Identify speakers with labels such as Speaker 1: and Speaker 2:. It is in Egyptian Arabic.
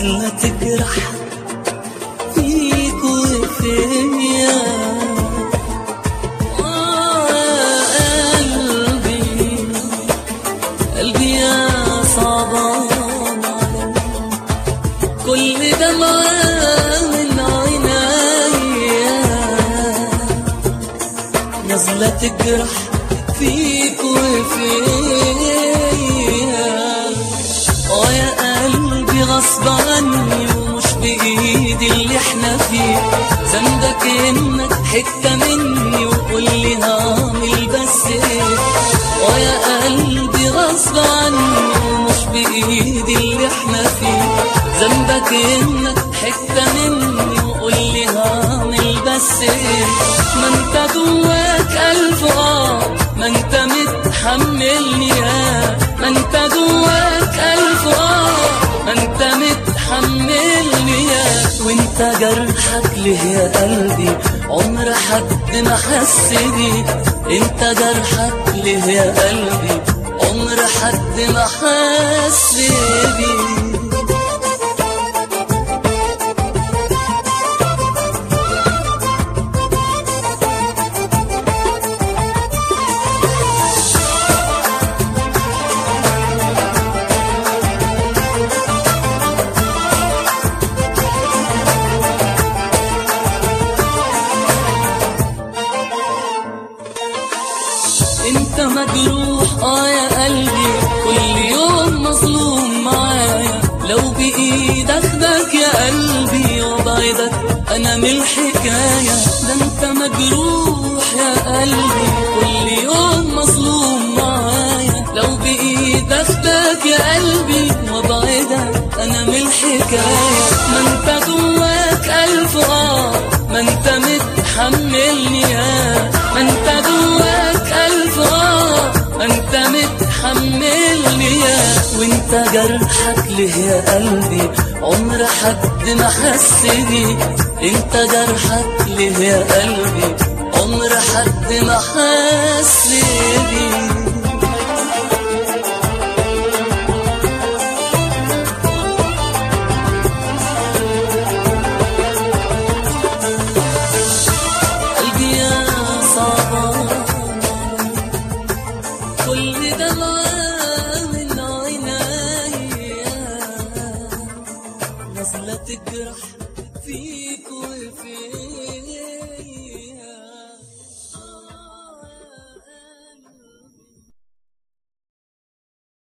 Speaker 1: نازلة تجرح فيك وفيا آه قلبي قلبي يا صعبان علي كل دمعة من عينيا نازلة تجرح فيك وفيا اه يا قلبي غصب عني ومش بإيدي اللي احنا فيه ذنبك انك حتة مني وقول لي هعمل بس ايه اه يا قلبي غصب عني ومش بإيدي اللي احنا فيه ذنبك انك حتة مني وقول لي هعمل بس ايه ما انت جواك ألف اه ما انت متحملني يا ما انت جواك ألف اه ما انت متحملني يا وانت جرحك ليه يا قلبي عمر حد ما حس بيه انت جرحك ليه يا قلبي عمر حد ما حس بيه انت مجروح اه يا قلبي كل يوم مظلوم معايا لو بايدك اخدك يا قلبي وابعدك انا من الحكايه ده انت مجروح يا قلبي كل يوم مظلوم معايا لو بايدك اخدك يا قلبي وابعدك انا من الحكايه ما انت جواك الف اه ما انت متحملني يا ما انت جواك الف اه ما انت متحملني يا وانت جرحك ليه يا قلبي عمر حد ما حس بيه انت جرحك ليه يا قلبي عمر حد ما حس بيه